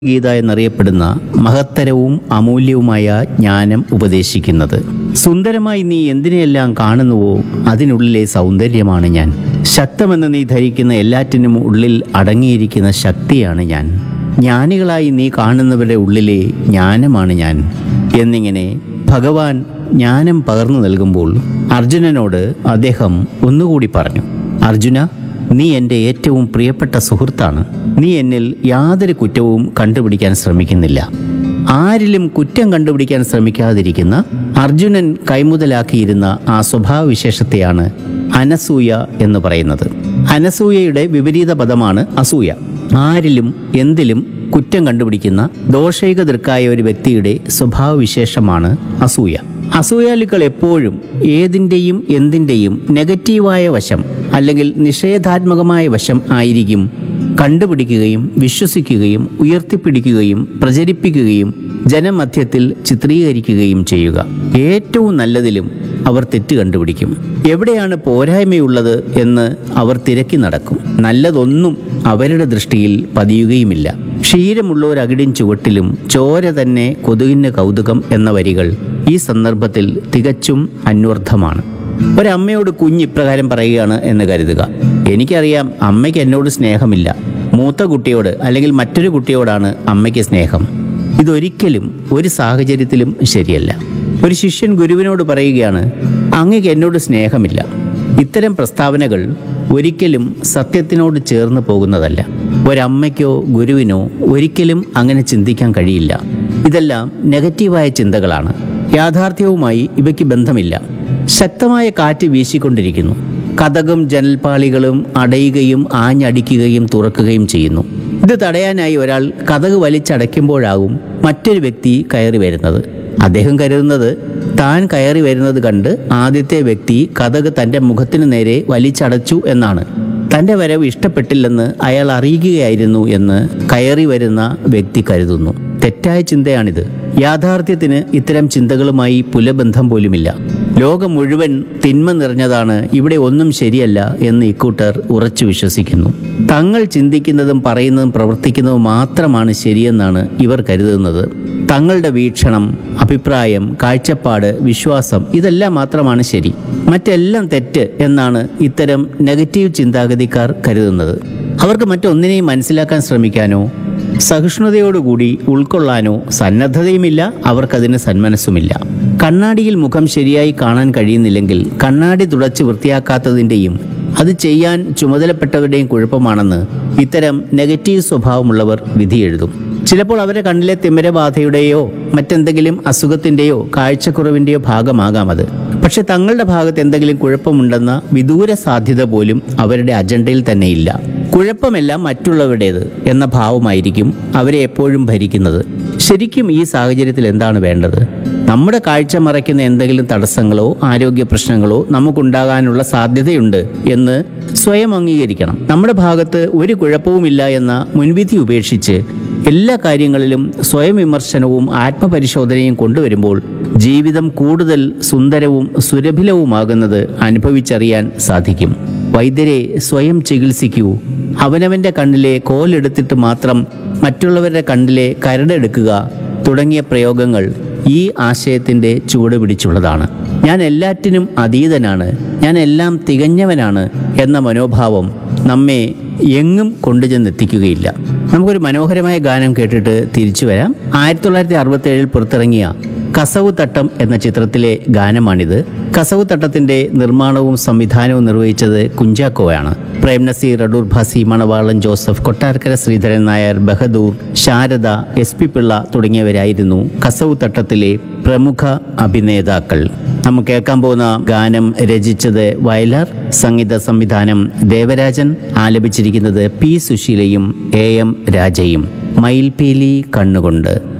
ഗീത എന്നറിയപ്പെടുന്ന മഹത്തരവും അമൂല്യവുമായ ജ്ഞാനം ഉപദേശിക്കുന്നത് സുന്ദരമായി നീ എന്തിനെയെല്ലാം കാണുന്നുവോ അതിനുള്ളിലെ സൗന്ദര്യമാണ് ഞാൻ ശക്തമെന്ന് നീ ധരിക്കുന്ന എല്ലാറ്റിനും ഉള്ളിൽ അടങ്ങിയിരിക്കുന്ന ശക്തിയാണ് ഞാൻ ജ്ഞാനികളായി നീ കാണുന്നവരുടെ ഉള്ളിലെ ജ്ഞാനമാണ് ഞാൻ എന്നിങ്ങനെ ഭഗവാൻ ജ്ഞാനം പകർന്നു നൽകുമ്പോൾ അർജുനനോട് അദ്ദേഹം ഒന്നുകൂടി പറഞ്ഞു അർജുന നീ എൻ്റെ ഏറ്റവും പ്രിയപ്പെട്ട സുഹൃത്താണ് നീ എന്നിൽ യാതൊരു കുറ്റവും കണ്ടുപിടിക്കാൻ ശ്രമിക്കുന്നില്ല ആരിലും കുറ്റം കണ്ടുപിടിക്കാൻ ശ്രമിക്കാതിരിക്കുന്ന അർജുനൻ കൈമുതലാക്കിയിരുന്ന ആ സ്വഭാവവിശേഷത്തെയാണ് അനസൂയ എന്ന് പറയുന്നത് അനസൂയയുടെ വിപരീത പദമാണ് അസൂയ ആരിലും എന്തിലും കുറ്റം കണ്ടുപിടിക്കുന്ന ദോഷൈക ദൃക്കായ ഒരു വ്യക്തിയുടെ സ്വഭാവവിശേഷമാണ് അസൂയ അസൂയാലുക്കൾ എപ്പോഴും ഏതിൻ്റെയും എന്തിൻ്റെയും നെഗറ്റീവായ വശം അല്ലെങ്കിൽ നിഷേധാത്മകമായ വശം ആയിരിക്കും കണ്ടുപിടിക്കുകയും വിശ്വസിക്കുകയും ഉയർത്തിപ്പിടിക്കുകയും പ്രചരിപ്പിക്കുകയും ജനമധ്യത്തിൽ ചിത്രീകരിക്കുകയും ചെയ്യുക ഏറ്റവും നല്ലതിലും അവർ തെറ്റ് കണ്ടുപിടിക്കും എവിടെയാണ് പോരായ്മയുള്ളത് എന്ന് അവർ തിരക്കി നടക്കും നല്ലതൊന്നും അവരുടെ ദൃഷ്ടിയിൽ പതിയുകയുമില്ല ക്ഷീരമുള്ളൊരകിടിൻ ചുവട്ടിലും ചോര തന്നെ കൊതുകിന് കൗതുകം എന്ന വരികൾ ഈ സന്ദർഭത്തിൽ തികച്ചും അന്വർത്ഥമാണ് ഒരമ്മയോട് കുഞ്ഞ് ഇപ്രകാരം പറയുകയാണ് എന്ന് കരുതുക എനിക്കറിയാം അമ്മയ്ക്ക് എന്നോട് സ്നേഹമില്ല മൂത്ത കുട്ടിയോട് അല്ലെങ്കിൽ മറ്റൊരു കുട്ടിയോടാണ് അമ്മയ്ക്ക് സ്നേഹം ഇതൊരിക്കലും ഒരു സാഹചര്യത്തിലും ശരിയല്ല ഒരു ശിഷ്യൻ ഗുരുവിനോട് പറയുകയാണ് അങ്ങക്ക് എന്നോട് സ്നേഹമില്ല ഇത്തരം പ്രസ്താവനകൾ ഒരിക്കലും സത്യത്തിനോട് ചേർന്ന് പോകുന്നതല്ല ഒരമ്മയ്ക്കോ ഗുരുവിനോ ഒരിക്കലും അങ്ങനെ ചിന്തിക്കാൻ കഴിയില്ല ഇതെല്ലാം നെഗറ്റീവായ ചിന്തകളാണ് യാഥാർത്ഥ്യവുമായി ഇവയ്ക്ക് ബന്ധമില്ല ശക്തമായ കാറ്റ് വീശിക്കൊണ്ടിരിക്കുന്നു കഥകും ജനൽപ്പാളികളും അടയുകയും ആഞ്ഞടിക്കുകയും തുറക്കുകയും ചെയ്യുന്നു ഇത് തടയാനായി ഒരാൾ കഥക് വലിച്ചടയ്ക്കുമ്പോഴാകും മറ്റൊരു വ്യക്തി കയറി വരുന്നത് അദ്ദേഹം കരുതുന്നത് താൻ കയറി വരുന്നത് കണ്ട് ആദ്യത്തെ വ്യക്തി കഥക് തൻ്റെ മുഖത്തിന് നേരെ വലിച്ചടച്ചു എന്നാണ് തൻ്റെ വരവ് ഇഷ്ടപ്പെട്ടില്ലെന്ന് അയാൾ അറിയിക്കുകയായിരുന്നു എന്ന് കയറി വരുന്ന വ്യക്തി കരുതുന്നു തെറ്റായ ചിന്തയാണിത് യാഥാർത്ഥ്യത്തിന് ഇത്തരം ചിന്തകളുമായി പുലബന്ധം പോലുമില്ല ലോകം മുഴുവൻ തിന്മ നിറഞ്ഞതാണ് ഇവിടെ ഒന്നും ശരിയല്ല എന്ന് ഇക്കൂട്ടർ ഉറച്ചു വിശ്വസിക്കുന്നു തങ്ങൾ ചിന്തിക്കുന്നതും പറയുന്നതും പ്രവർത്തിക്കുന്നതും മാത്രമാണ് ശരിയെന്നാണ് ഇവർ കരുതുന്നത് തങ്ങളുടെ വീക്ഷണം അഭിപ്രായം കാഴ്ചപ്പാട് വിശ്വാസം ഇതെല്ലാം മാത്രമാണ് ശരി മറ്റെല്ലാം തെറ്റ് എന്നാണ് ഇത്തരം നെഗറ്റീവ് ചിന്താഗതിക്കാർ കരുതുന്നത് അവർക്ക് മറ്റൊന്നിനെയും മനസ്സിലാക്കാൻ ശ്രമിക്കാനോ സഹിഷ്ണുതയോടുകൂടി ഉൾക്കൊള്ളാനോ സന്നദ്ധതയുമില്ല അവർക്കതിന് സന്മനസ്സുമില്ല കണ്ണാടിയിൽ മുഖം ശരിയായി കാണാൻ കഴിയുന്നില്ലെങ്കിൽ കണ്ണാടി തുടച്ച് വൃത്തിയാക്കാത്തതിൻ്റെയും അത് ചെയ്യാൻ ചുമതലപ്പെട്ടവരുടെയും കുഴപ്പമാണെന്ന് ഇത്തരം നെഗറ്റീവ് സ്വഭാവമുള്ളവർ വിധിയെഴുതും ചിലപ്പോൾ അവരുടെ കണ്ണിലെ തിമിരബാധയുടെയോ മറ്റെന്തെങ്കിലും അസുഖത്തിൻ്റെയോ കാഴ്ചക്കുറവിൻ്റെയോ ഭാഗമാകാം അത് പക്ഷെ തങ്ങളുടെ ഭാഗത്ത് എന്തെങ്കിലും കുഴപ്പമുണ്ടെന്ന വിദൂര സാധ്യത പോലും അവരുടെ അജണ്ടയിൽ തന്നെയില്ല കുഴപ്പമെല്ലാം മറ്റുള്ളവരുടേത് എന്ന ഭാവമായിരിക്കും അവരെ എപ്പോഴും ഭരിക്കുന്നത് ശരിക്കും ഈ സാഹചര്യത്തിൽ എന്താണ് വേണ്ടത് നമ്മുടെ കാഴ്ച മറയ്ക്കുന്ന എന്തെങ്കിലും തടസ്സങ്ങളോ ആരോഗ്യ പ്രശ്നങ്ങളോ നമുക്കുണ്ടാകാനുള്ള സാധ്യതയുണ്ട് എന്ന് സ്വയം അംഗീകരിക്കണം നമ്മുടെ ഭാഗത്ത് ഒരു കുഴപ്പവുമില്ല എന്ന മുൻവിധി ഉപേക്ഷിച്ച് എല്ലാ കാര്യങ്ങളിലും സ്വയം വിമർശനവും ആത്മപരിശോധനയും കൊണ്ടുവരുമ്പോൾ ജീവിതം കൂടുതൽ സുന്ദരവും സുരഭിലവുമാകുന്നത് അനുഭവിച്ചറിയാൻ സാധിക്കും വൈദ്യരെ സ്വയം ചികിത്സിക്കൂ അവനവൻ്റെ കണ്ണിലെ കോലെടുത്തിട്ട് മാത്രം മറ്റുള്ളവരുടെ കണ്ണിലെ കരടെടുക്കുക തുടങ്ങിയ പ്രയോഗങ്ങൾ ഈ ആശയത്തിൻ്റെ ചുവട് പിടിച്ചുള്ളതാണ് ഞാൻ എല്ലാറ്റിനും അതീതനാണ് ഞാൻ എല്ലാം തികഞ്ഞവനാണ് എന്ന മനോഭാവം നമ്മെ എങ്ങും കൊണ്ടുചെന്നെത്തിക്കുകയില്ല നമുക്കൊരു മനോഹരമായ ഗാനം കേട്ടിട്ട് തിരിച്ചു വരാം ആയിരത്തി തൊള്ളായിരത്തി അറുപത്തി ഏഴിൽ പുറത്തിറങ്ങിയ കസവ് തട്ടം എന്ന ചിത്രത്തിലെ ഗാനമാണിത് കസവ് തട്ടത്തിന്റെ നിർമ്മാണവും സംവിധാനവും നിർവഹിച്ചത് കുഞ്ചാക്കോയാണ് പ്രേം നസീർ അടൂർ ഭാസി മണവാളൻ ജോസഫ് കൊട്ടാരക്കര ശ്രീധരൻ നായർ ബഹദൂർ ശാരദ എസ് പി പിള്ള തുടങ്ങിയവരായിരുന്നു കസവ് തട്ടത്തിലെ പ്രമുഖ അഭിനേതാക്കൾ നമുക്ക് കേൾക്കാൻ പോകുന്ന ഗാനം രചിച്ചത് വയലാർ സംഗീത സംവിധാനം ദേവരാജൻ ആലപിച്ചിരിക്കുന്നത് പി സുശീലയും എ എം രാജയും മയിൽപീലി കണ്ണുകൊണ്ട്